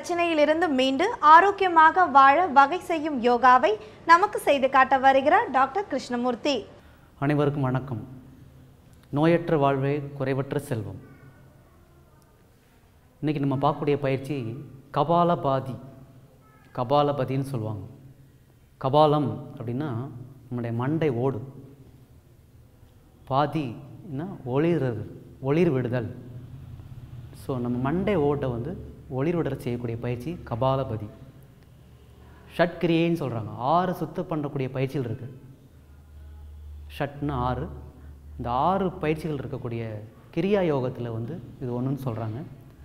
பிரச்சனையிலிருந்து மீண்டு ஆரோக்கியமாக வாழ வகை செய்யும் யோகாவை நமக்கு செய்து காட்ட வருகிறார் டாக்டர் கிருஷ்ணமூர்த்தி அனைவருக்கும் வணக்கம் நோயற்ற வாழ்வே குறைவற்ற செல்வம் இன்றைக்கி நம்ம பார்க்கக்கூடிய பயிற்சி கபாலபாதி கபாலபதின்னு சொல்லுவாங்க கபாலம் அப்படின்னா நம்முடைய மண்டை ஓடு பாதின்னா ஒளிர்றது ஒளிர் விடுதல் ஸோ நம்ம மண்டை ஓட்டை வந்து ஒளிர் விடுற செய்யக்கூடிய பயிற்சி கபாலபதி ஷட்கிரியைன்னு சொல்கிறாங்க ஆறு சுத்தம் பண்ணக்கூடிய பயிற்சிகள் இருக்குது ஷட்னு ஆறு இந்த ஆறு பயிற்சிகள் இருக்கக்கூடிய கிரியா யோகத்தில் வந்து இது ஒன்றுன்னு சொல்கிறாங்க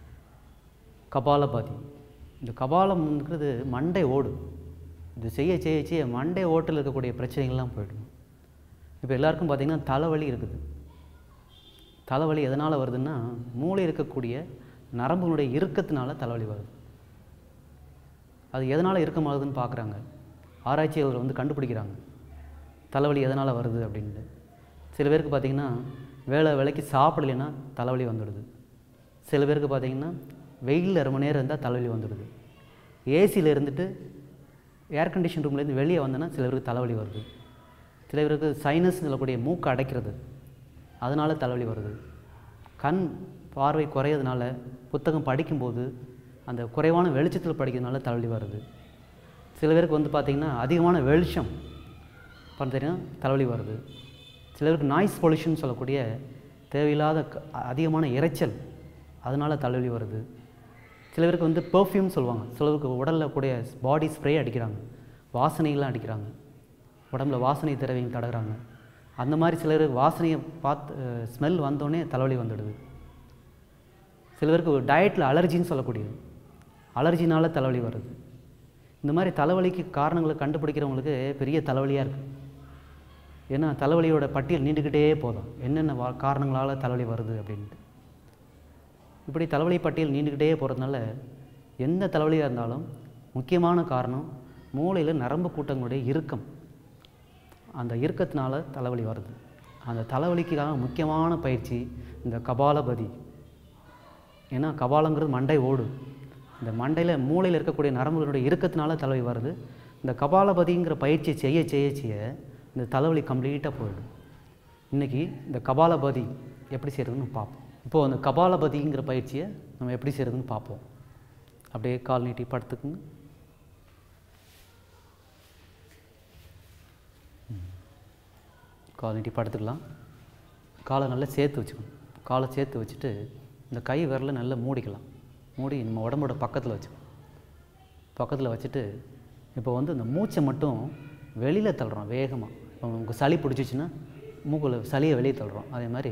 கபாலபாதி இந்த கபாலம்ங்கிறது மண்டை ஓடு இது செய்ய செய்ய செய்ய மண்டை ஓட்டில் இருக்கக்கூடிய பிரச்சனைகள்லாம் போயிடும் இப்போ எல்லாருக்கும் பார்த்திங்கன்னா தலைவலி இருக்குது தலைவலி எதனால் வருதுன்னா மூளை இருக்கக்கூடிய நரம்புகளுடைய இறுக்கத்தினால தலைவலி வருது அது எதனால் இறுக்கமாகுதுன்னு பார்க்குறாங்க ஆராய்ச்சியாளர் வந்து கண்டுபிடிக்கிறாங்க தலைவலி எதனால் வருது அப்படின்ட்டு சில பேருக்கு பார்த்திங்கன்னா வேலை வேலைக்கு சாப்பிடலைன்னா தலைவலி வந்துடுது சில பேருக்கு பார்த்திங்கன்னா வெயிலில் ரொம்ப நேரம் இருந்தால் தலைவலி வந்துடுது ஏசியில் இருந்துட்டு ஏர் கண்டிஷன் ரூம்லேருந்து வெளியே வந்தோன்னா சில பேருக்கு தலைவலி வருது சில பேருக்கு சைனஸ் சொல்லக்கூடிய மூக்கு அடைக்கிறது அதனால் தலைவலி வருது கண் பார்வை குறையிறதுனால புத்தகம் படிக்கும்போது அந்த குறைவான வெளிச்சத்தில் படிக்கிறதுனால தலைவலி வருது சில பேருக்கு வந்து பார்த்திங்கன்னா அதிகமான வெளிச்சம் பார்த்தீங்கன்னா தலைவலி வருது சில பேருக்கு நாய்ஸ் பொல்யூஷன் சொல்லக்கூடிய தேவையில்லாத க- அதிகமான இரைச்சல் அதனால் தலைவலி வருது சில பேருக்கு வந்து பெர்ஃப்யூம் சொல்லுவாங்க சிலருக்கு உடலில் கூடிய பாடி ஸ்ப்ரே அடிக்கிறாங்க வாசனைகள்லாம் அடிக்கிறாங்க உடம்புல வாசனை திரவியம் தடகுறாங்க அந்த மாதிரி சிலருக்கு வாசனையை பார்த்து ஸ்மெல் வந்தோடனே தலைவலி வந்துடுது சில பேருக்கு டயட்டில் அலர்ஜின்னு சொல்லக்கூடியது அலர்ஜினால தலைவலி வருது இந்த மாதிரி தலைவலிக்கு காரணங்களை கண்டுபிடிக்கிறவங்களுக்கு பெரிய தலைவலியாக இருக்குது ஏன்னா தலைவலியோட பட்டியல் நீண்டுக்கிட்டே போதும் என்னென்ன வா காரணங்களால் தலைவலி வருது அப்படின்ட்டு இப்படி தலைவலி பட்டியல் நீண்டுக்கிட்டே போகிறதுனால எந்த தலைவலியாக இருந்தாலும் முக்கியமான காரணம் மூளையில் நரம்பு கூட்டங்களுடைய இறுக்கம் அந்த இறுக்கத்தினால தலைவலி வருது அந்த தலைவலிக்காக முக்கியமான பயிற்சி இந்த கபாலபதி ஏன்னா கபாலங்கிறது மண்டை ஓடு இந்த மண்டையில் மூளையில் இருக்கக்கூடிய நரம்புகளுடைய இறுக்கத்தினால தலைவலி வருது இந்த கபாலபதிங்கிற பயிற்சியை செய்ய செய்ய செய்ய இந்த தலைவலி கம்ப்ளீட்டாக போயிடும் இன்றைக்கி இந்த கபாலபதி எப்படி செய்கிறதுன்னு பார்ப்போம் இப்போது அந்த கபாலபதிங்கிற பயிற்சியை நம்ம எப்படி செய்கிறதுன்னு பார்ப்போம் அப்படியே கால் நீட்டி படுத்துக்குங்க ம். கால் நீட்டி படுத்துக்கலாம் காலை நல்லா சேர்த்து வச்சுக்கணும் காலை சேர்த்து வச்சுட்டு இந்த கை விரலை நல்லா மூடிக்கலாம் மூடி நம்ம உடம்போட பக்கத்தில் வச்சுக்கணும் பக்கத்தில் வச்சுட்டு இப்போ வந்து இந்த மூச்சை மட்டும் வெளியில் தள்ளுறோம் வேகமாக இப்போ உங்களுக்கு சளி பிடிச்சிச்சின்னா மூக்குல சளியை வெளியே தள்ளுறோம் அதே மாதிரி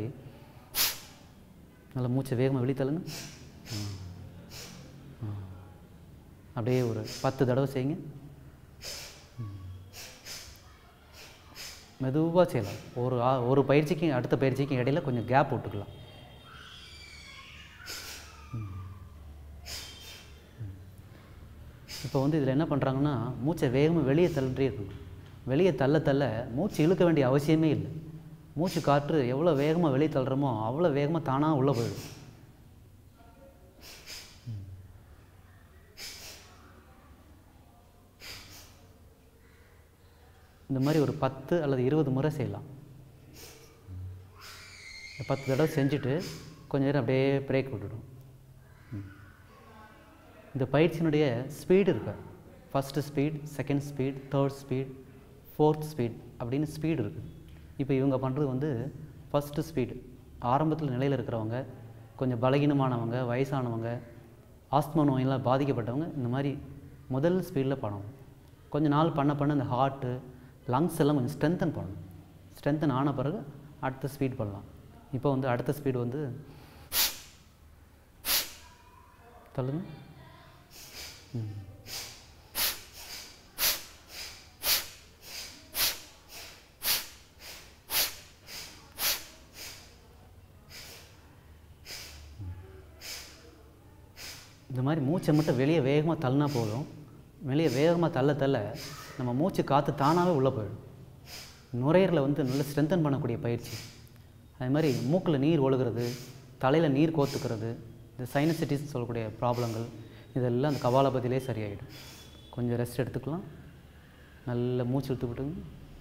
நல்லா மூச்சை வேகமாக வெளியே தள்ளுங்க ம். ம். அப்படியே ஒரு பத்து தடவை செய்யுங்க மெதுவாக செய்யலாம் ஒரு ஆ- ஒரு பயிற்சிக்கும் அடுத்த பயிற்சிக்கும் இடையில கொஞ்சம் கேப் விட்டுக்கலாம் இப்போ வந்து இதில் என்ன பண்ணுறாங்கன்னா மூச்சை வேகமாக வெளியே தள்ளிட்டே இருக்கணும் வெளியே தள்ள தள்ள மூச்சு இழுக்க வேண்டிய அவசியமே இல்லை மூச்சு காற்று எவ்வளோ வேகமாக வெளியே தள்ளுறோமோ அவ்வளோ வேகமாக தானாக உள்ளே போயிடும் இந்த மாதிரி ஒரு பத்து அல்லது இருபது முறை செய்யலாம் இந்த பத்து தடவை செஞ்சுட்டு கொஞ்ச நேரம் அப்படியே பிரேக் விட்டுடும் ம். இந்த பயிற்சியினுடைய ஸ்பீடு இருக்கு first speed second speed third speed fourth speed அப்படின்னு ஸ்பீடு இருக்குது இப்போ இவங்க பண்ணுறது வந்து ஃபஸ்ட்டு ஸ்பீடு ஆரம்பத்தில் நிலையில் இருக்கிறவங்க கொஞ்சம் பலகீனமானவங்க வயசானவங்க ஆஸ்துமா நோயெல்லாம் பாதிக்கப்பட்டவங்க இந்த மாதிரி முதல் ஸ்பீடில் பண்ணணும் கொஞ்ச நாள் பண்ண பண்ண இந்த ஹார்ட்டு லங்ஸ் எல்லாம் கொஞ்சம் ஸ்ட்ரென்தன் பண்ணணும் ஸ்ட்ரென்தன் ஆன பிறகு அடுத்த ஸ்பீட் பண்ணலாம் இப்போ வந்து அடுத்த ஸ்பீடு வந்து சொல்லுங்க ம். இந்த மாதிரி மூச்சை மட்டும் வெளியே வேகமாக தள்ளினா போதும் வெளியே வேகமாக தள்ள தள்ள நம்ம மூச்சு காற்று தானாகவே உள்ளே போயிடும் நுரையீரலை வந்து நல்லா ஸ்ட்ரென்தன் பண்ணக்கூடிய பயிற்சி அதே மாதிரி மூக்கில் நீர் ஒழுகிறது தலையில் நீர் கோத்துக்கிறது இந்த சைனசிட்டிஸ் சொல்லக்கூடிய ப்ராப்ளங்கள் இதெல்லாம் அந்த கபாலபதியிலே சரியாயிடும் கொஞ்சம் ரெஸ்ட் எடுத்துக்கலாம் நல்ல மூச்சு இழுத்து விட்டுங்க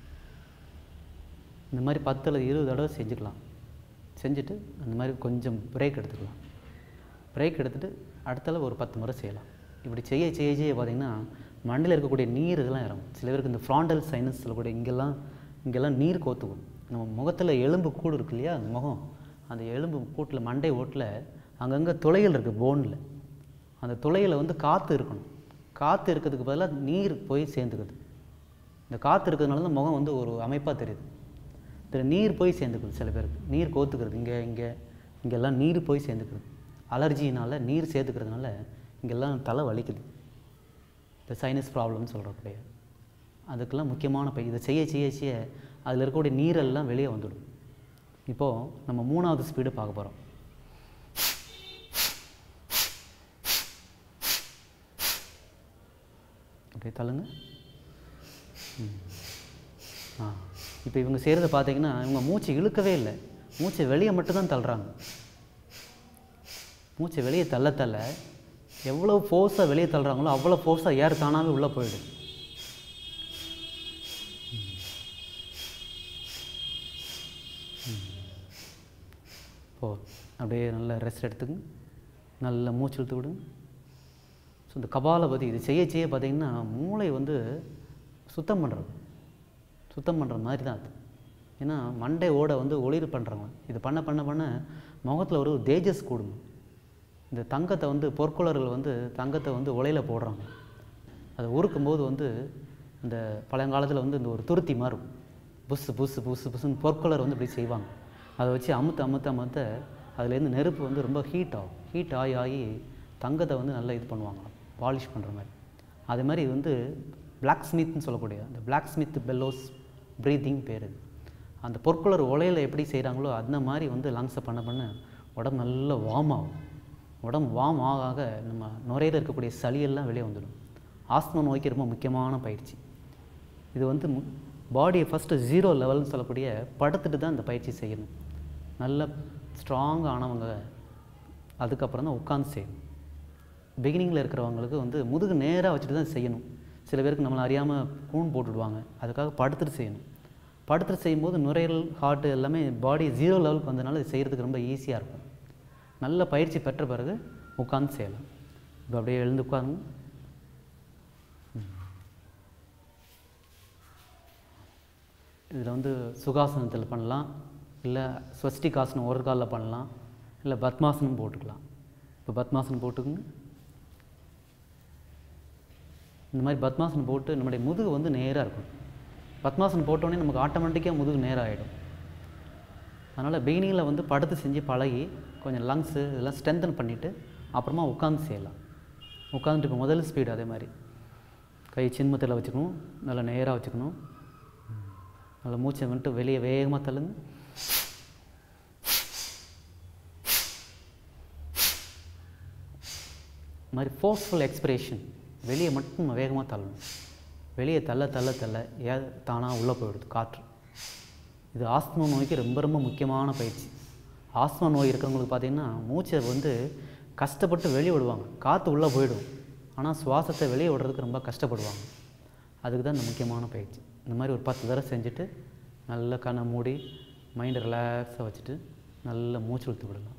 இந்த மாதிரி பத்து அல்லது இருபது தடவை செஞ்சுக்கலாம் செஞ்சுட்டு அந்த மாதிரி கொஞ்சம் பிரேக் எடுத்துக்கலாம் பிரேக் எடுத்துகிட்டு அடுத்தளவு ஒரு பத்து முறை செய்யலாம் இப்படி செய்ய செய்ய செய்ய பார்த்தீங்கன்னா மண்டையில் இருக்கக்கூடிய நீர் இதெல்லாம் இறங்கும் சில பேருக்கு இந்த ஃப்ராண்டல் சைனஸ் சொல்லக்கூடிய இங்கெல்லாம் இங்கெல்லாம் நீர் கோத்துக்கும் நம்ம முகத்தில் எலும்பு கூடு இருக்கு இல்லையா அந்த முகம் அந்த எலும்பு கூட்டில் மண்டை ஓட்டில் அங்கங்கே துளைகள் இருக்குது போனில் அந்த துளையில் வந்து காற்று இருக்கணும் காற்று இருக்கிறதுக்கு பதிலாக நீர் போய் சேர்ந்துக்குது இந்த காற்று இருக்கிறதுனால தான் முகம் வந்து ஒரு அமைப்பாக தெரியுது இதில் நீர் போய் சேர்ந்துக்குது சில பேருக்கு நீர் கோத்துக்கிறது இங்கே இங்கே இங்கெல்லாம் நீர் போய் சேர்ந்துக்குது அலர்ஜினால் நீர் சேர்த்துக்கிறதுனால இங்கெல்லாம் தலை வலிக்குது இந்த சைனஸ் ப்ராப்ளம்னு சொல்கிறக்கூடிய அதுக்கெல்லாம் முக்கியமான பை இதை செய்ய செய்ய செய்ய அதில் இருக்கக்கூடிய நீரெல்லாம் வெளியே வந்துடும் இப்போது நம்ம மூணாவது ஸ்பீடு பார்க்க போகிறோம் அப்படியே தள்ளுங்க ம். ஆ இப்போ இவங்க செய்கிறத பார்த்தீங்கன்னா இவங்க மூச்சு இழுக்கவே இல்லை மூச்சை வெளியே மட்டும்தான் தள்ளுறாங்க மூச்சை வெளியே தள்ள தள்ள எவ்வளோ ஃபோர்ஸாக வெளியே தள்ளுறாங்களோ அவ்வளோ ஃபோர்ஸாக ஏர் தானாகவே உள்ளே போயிடுது போ அப்படியே நல்லா ரெஸ்ட் எடுத்துங்க நல்லா மூச்சு இழுத்து விடுங்க ஸோ இந்த கபாலபதி இது செய்ய செய்ய பார்த்தீங்கன்னா மூளை வந்து சுத்தம் பண்ணுறது சுத்தம் பண்ணுற மாதிரி தான் அது ஏன்னா மண்டை ஓட வந்து ஒளிர் பண்ணுறவங்க இது பண்ண பண்ண பண்ண முகத்தில் ஒரு தேஜஸ் கூடும் இந்த தங்கத்தை வந்து பொற்கொளர்கள் வந்து தங்கத்தை வந்து உலையில் போடுறாங்க அதை உருக்கும்போது வந்து இந்த பழங்காலத்தில் வந்து இந்த ஒரு துருத்தி மாதிரி இருக்கும் புஸ்ஸு புஸ்ஸு புஸ்ஸு புஸ்ஸுன்னு பொற்கொளர் வந்து இப்படி செய்வாங்க அதை வச்சு அமுத்த அமுத்த அமுத்த அதுலேருந்து நெருப்பு வந்து ரொம்ப ஹீட் ஆகும் ஹீட் ஆகி ஆகி தங்கத்தை வந்து நல்லா இது பண்ணுவாங்க பாலிஷ் பண்ணுற மாதிரி அதே மாதிரி இது வந்து பிளாக் ஸ்மித்னு சொல்லக்கூடிய அந்த பிளாக் ஸ்மித் பெல்லோஸ் ப்ரீத்திங் பேர் இது அந்த பொற்கொளர் உலையில் எப்படி செய்கிறாங்களோ அந்த மாதிரி வந்து லங்ஸை பண்ண பண்ண உடம்பு நல்லா வார்ம் ஆகும் உடம்பு வார்ம் ஆக ஆக நம்ம நுரையில் இருக்கக்கூடிய சளியெல்லாம் வெளியே வந்துடும் ஆஸ்துமா நோய்க்கு ரொம்ப முக்கியமான பயிற்சி இது வந்து பாடியை ஃபஸ்ட்டு ஜீரோ லெவல்னு சொல்லக்கூடிய படுத்துட்டு தான் இந்த பயிற்சி செய்யணும் நல்ல ஸ்ட்ராங் ஆனவங்க அதுக்கப்புறம் தான் உட்காந்து செய்யணும் பிகினிங்கில் இருக்கிறவங்களுக்கு வந்து முதுகு நேராக வச்சுட்டு தான் செய்யணும் சில பேருக்கு நம்மளை அறியாமல் கூண் போட்டுடுவாங்க அதுக்காக படுத்துட்டு செய்யணும் படுத்துட்டு செய்யும்போது நுரையீரல் ஹார்ட் எல்லாமே பாடி ஜீரோ லெவலுக்கு வந்ததுனால இது செய்கிறதுக்கு ரொம்ப ஈஸியாக இருக்கும் நல்ல பயிற்சி பெற்ற பிறகு உட்காந்து செய்யலாம் இப்போ அப்படியே எழுந்து உட்காருங்க இதில் வந்து சுகாசனத்தில் பண்ணலாம் இல்லை ஸ்வஸ்டிகாசனம் ஒரு காலில் பண்ணலாம் இல்லை பத்மாசனம் போட்டுக்கலாம் இப்போ பத்மாசனம் போட்டுக்குங்க இந்த மாதிரி பத்மாசனம் போட்டு நம்முடைய முதுகு வந்து நேராக இருக்கும் பத்மாசனம் போட்டோடனே நமக்கு ஆட்டோமேட்டிக்காக முதுகு நேராக ஆகிடும் அதனால் பிகினிங்கில் வந்து படுத்து செஞ்சு பழகி கொஞ்சம் லங்ஸு இதெல்லாம் ஸ்ட்ரென்தன் பண்ணிவிட்டு அப்புறமா உட்காந்து செய்யலாம் உட்காந்துட்டு இப்போ முதல் ஸ்பீடு அதே மாதிரி கை சின்மத்தில் வச்சுக்கணும் நல்லா நேராக வச்சுக்கணும் நல்லா மூச்சை வந்துட்டு வெளியே வேகமாக தள்ளுங்க இது மாதிரி ஃபோர்ஸ்ஃபுல் எக்ஸ்பிரேஷன் வெளியே மட்டும் நம்ம வேகமாக தள்ளணும் வெளியே தள்ள தள்ள தள்ள ஏ தானாக உள்ளே போயிடுது காற்று இது ஆஸ்துமா நோய்க்கு ரொம்ப ரொம்ப முக்கியமான பயிற்சி ஆஸ்துமா நோய் இருக்கிறவங்களுக்கு பார்த்தீங்கன்னா மூச்சை வந்து கஷ்டப்பட்டு வெளியே விடுவாங்க காற்று உள்ளே போயிடும் ஆனால் சுவாசத்தை வெளியே விடுறதுக்கு ரொம்ப கஷ்டப்படுவாங்க அதுக்கு தான் இந்த முக்கியமான பயிற்சி இந்த மாதிரி ஒரு பத்து தடவை செஞ்சுட்டு நல்ல கண்ணை மூடி மைண்டை ரிலாக்ஸாக வச்சுட்டு நல்ல மூச்சு இழுத்து விடலாம்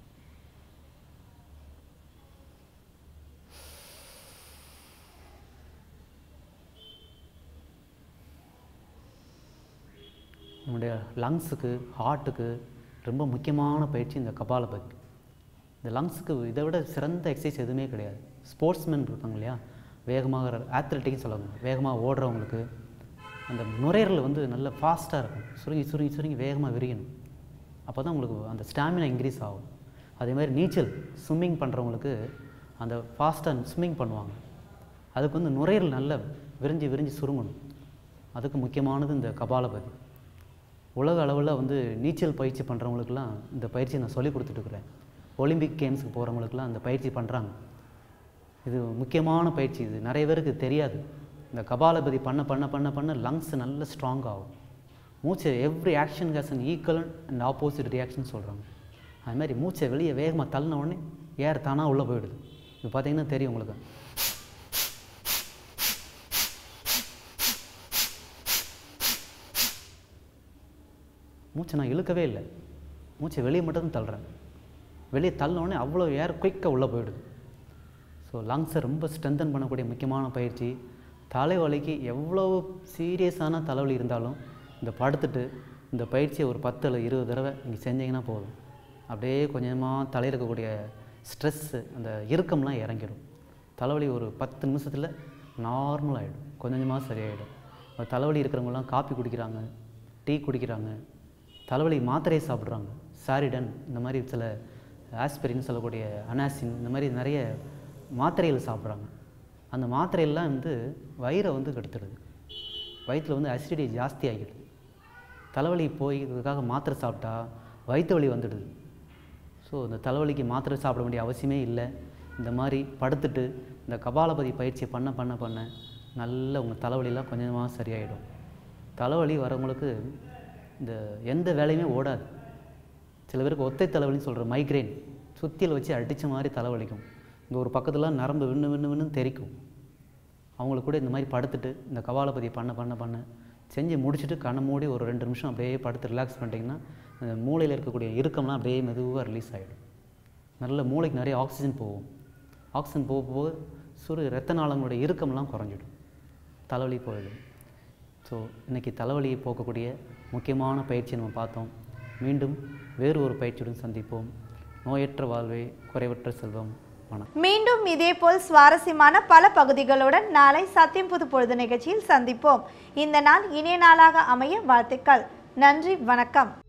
நம்முடைய லங்ஸுக்கு ஹார்ட்டுக்கு ரொம்ப முக்கியமான பயிற்சி இந்த கபாலபதி இந்த லங்ஸுக்கு இதை விட சிறந்த எக்ஸசைஸ் எதுவுமே கிடையாது ஸ்போர்ட்ஸ்மேன் இருப்பாங்க இல்லையா வேகமாக ஆத்லெட்டிக்னு சொல்லுவாங்க வேகமாக ஓடுறவங்களுக்கு அந்த நுரையீரல் வந்து நல்ல ஃபாஸ்ட்டாக இருக்கும் சுருங்கி சுருங்கி சுருங்கி வேகமாக விரியணும் அப்போ தான் உங்களுக்கு அந்த ஸ்டாமினா இன்க்ரீஸ் ஆகும் அதே மாதிரி நீச்சல் ஸ்விம்மிங் பண்ணுறவங்களுக்கு அந்த ஃபாஸ்ட்டாக ஸ்விம்மிங் பண்ணுவாங்க அதுக்கு வந்து நுரையீரல் நல்லா விரிஞ்சு விரிஞ்சு சுருங்கணும் அதுக்கு முக்கியமானது இந்த கபாலபதி உலக அளவில் வந்து நீச்சல் பயிற்சி பண்ணுறவங்களுக்குலாம் இந்த பயிற்சியை நான் சொல்லி கொடுத்துட்ருக்குறேன் ஒலிம்பிக் கேம்ஸுக்கு போகிறவங்களுக்குலாம் இந்த பயிற்சி பண்ணுறாங்க இது முக்கியமான பயிற்சி இது நிறைய பேருக்கு தெரியாது இந்த கபாலபதி பண்ண பண்ண பண்ண பண்ண லங்ஸ் நல்ல ஸ்ட்ராங் ஆகும் மூச்சை every action has an equal and opposite reaction சொல்கிறாங்க அது மாதிரி மூச்சை வெளியே வேகமாக தள்ளின உடனே ஏர் தானாக உள்ளே போயிடுது இப்போ பார்த்தீங்கன்னா தெரியும் உங்களுக்கு மூச்சை நான் இழுக்கவே இல்லை மூச்சை வெளியே மட்டும் தான் தள்ளுறேன் வெளியே தள்ளினோடனே அவ்வளோ ஏர் குயிக்காக உள்ளே போயிடுது ஸோ லங்ஸை ரொம்ப ஸ்ட்ரென்தன் பண்ணக்கூடிய முக்கியமான பயிற்சி தலைவலிக்கு எவ்வளோ சீரியஸான தலைவலி இருந்தாலும் இந்த படுத்துட்டு இந்த பயிற்சியை ஒரு பத்து அல்லது இருபது தடவை நீங்கள் செஞ்சீங்கன்னா போதும் அப்படியே கொஞ்சமாக தலையில் இருக்கக்கூடிய ஸ்ட்ரெஸ்ஸு அந்த இறுக்கம்லாம் இறங்கிடும் தலைவலி ஒரு பத்து நிமிஷத்தில் நார்மல் ஆகிடும் கொஞ்சம் கொஞ்சமாக சரியாயிடும் இப்போ தலைவலி இருக்கிறவங்கலாம் காப்பி குடிக்கிறாங்க டீ குடிக்கிறாங்க தலைவலி மாத்திரையை சாப்பிட்றாங்க சாரிடன் இந்த மாதிரி சில ஆஸ்பிரின் சொல்லக்கூடிய அனாசின் இந்த மாதிரி நிறைய மாத்திரைகள் சாப்பிட்றாங்க அந்த மாத்திரையெல்லாம் வந்து வயிறை வந்து கெடுத்துடுது வயிற்றில் வந்து அசிடிட்டி ஜாஸ்தி ஆகிடுது தலைவலி போய் இதுக்காக மாத்திரை சாப்பிட்டா வயிற்று வலி வந்துடுது ஸோ இந்த தலைவலிக்கு மாத்திரை சாப்பிட வேண்டிய அவசியமே இல்லை இந்த மாதிரி படுத்துட்டு இந்த கபாலபதி பயிற்சி பண்ண பண்ண பண்ண நல்ல உங்கள் தலைவலிலாம் கொஞ்சமாக சரியாயிடும் தலைவலி வரவங்களுக்கு இந்த எந்த வேலையுமே ஓடாது சில பேருக்கு ஒத்தை தலைவலின்னு சொல்கிற மைக்ரைன் சுத்தியில் வச்சு அடித்த மாதிரி தலைவலிக்கும் இங்கே ஒரு பக்கத்தில் நரம்பு விண்ணு விண்ணு விண்ணுன்னு தெரிக்கும் அவங்களுக்கு கூட இந்த மாதிரி படுத்துட்டு இந்த கபாலபதி பண்ண பண்ண பண்ண செஞ்சு முடிச்சுட்டு கண்ணை மூடி ஒரு ரெண்டு நிமிஷம் அப்படியே படுத்து ரிலாக்ஸ் பண்ணிட்டீங்கன்னா இந்த மூளையில் இருக்கக்கூடிய இறுக்கம்லாம் அப்படியே மெதுவாக ரிலீஸ் ஆகிடும் நல்ல மூளைக்கு நிறைய ஆக்சிஜன் போகும் ஆக்சிஜன் போக போக சுரு ரத்த நாளங்களுடைய இறுக்கம்லாம் குறைஞ்சிடும் தலைவலி போயிடும் ஸோ இன்றைக்கி தலைவலியை போக்கக்கூடிய முக்கியமான பயிற்சி நம்ம பார்த்தோம் மீண்டும் வேறு ஒரு பயிற்சியுடன் சந்திப்போம் நோயற்ற வாழ்வே குறைவற்ற செல்வம் வணக்கம் மீண்டும் இதேபோல் சுவாரஸ்யமான பல பகுதிகளுடன் நாளை சத்தியம் புது பொழுது நிகழ்ச்சியில் சந்திப்போம் இந்த நாள் இனிய நாளாக அமைய வாழ்த்துக்கள் நன்றி வணக்கம்